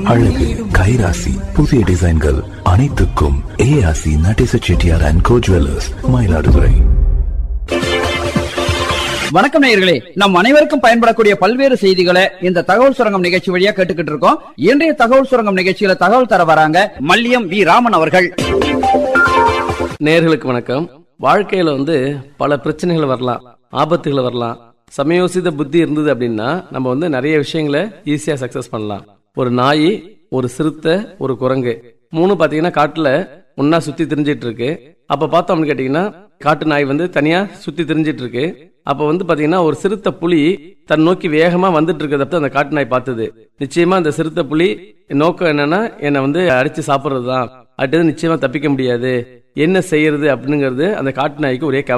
அழகு கைராசி புதிய டிசைன்கள் அனைத்துக்கும் ஏஆசி Natesa Chettiar and co jewellers Mayiladuthurai வணக்கம் நேயர்களே நம் அனைவருக்கும் பயன்படக்கூடிய பல்வேறு செய்திகளை இந்த தகவல் சுரங்கம் நிகழ்ச்சி வழியா கேட்டுக்கிட்டு இருக்கோம் இன்றைய தகவல் சுரங்கம் நிகழ்ச்சியில தகவல் தர வராங்க மல்லியம் வி ராமன் அவர்கள் நேர்களுக்கு வணக்கம் வாழ்க்கையில வந்து பல பிரச்சனைகள் வரலாம் ஆபத்துகள் வரலாம் சமயோசித புத்தி இருந்தது அப்படின்னா நம்ம வந்து நிறைய விஷயங்களை ஈஸியா சக்சஸ் பண்ணலாம் ஒரு நாய் ஒரு சிறுத்தை ஒரு குரங்கு மூணு பாத்தீங்கன்னா காட்டுல ஒன்னா சுத்தி திரிஞ்சிட்டு இருக்கு அப்ப பார்த்தோம் அப்படின்னு கேட்டீங்கன்னா காட்டு நாய் வந்து தனியா சுத்தி திரிஞ்சிட்டு இருக்கு அப்ப வந்து பாத்தீங்கன்னா ஒரு சிறுத்தை புலி தன் நோக்கி வேகமா வந்துட்டு இருக்கிறத அந்த காட்டு நாய் பார்த்தது நிச்சயமா அந்த சிறுத்தை புலி நோக்கம் என்னன்னா என்னை வந்து அடிச்சு சாப்பிடுறதுதான் அடுத்தது நிச்சயமா தப்பிக்க முடியாது என்ன செய்யறது அப்படிங்கிறது அந்த காட்டு நாய்க்கு ஒரே கவலை